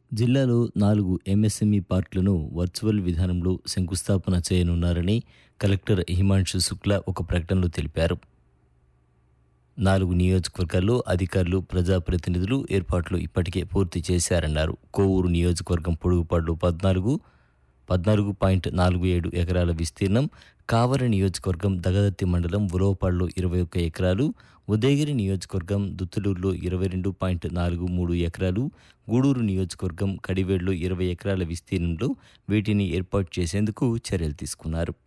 జిల్లాలో నాలుగు MSME పార్కులను virtual విధానంలో శంకుస్థాపన చేయనున్నారని కలెక్టర్ హిమాంశు శుక్లా ఒక ప్రకటనలో తెలిపారు నాలుగు నియోజకవర్గాల్లో అధికారులు ప్రజాప్రతినిధులు ఏర్పాట్లు ఇప్పటికే పూర్తి చేశారన్నారు కోవూరు నియోజకవర్గం పొడుగుపాడులో పద్నాలుగు పద్నాలుగు పాయింట్ నాలుగు ఏడు ఎకరాల విస్తీర్ణం కావర నియోజకవర్గం దగదత్తి మండలం ఉలవపాడులో ఇరవై ఒక్క ఎకరాలు ఉదయగిరి నియోజకవర్గం దుత్తులూరులో ఇరవై రెండు పాయింట్ నాలుగు మూడు ఎకరాలు గూడూరు నియోజకవర్గం కడివేడులో ఇరవై ఎకరాల విస్తీర్ణంలో వీటిని ఏర్పాటు చేసేందుకు చర్యలు తీసుకున్నారు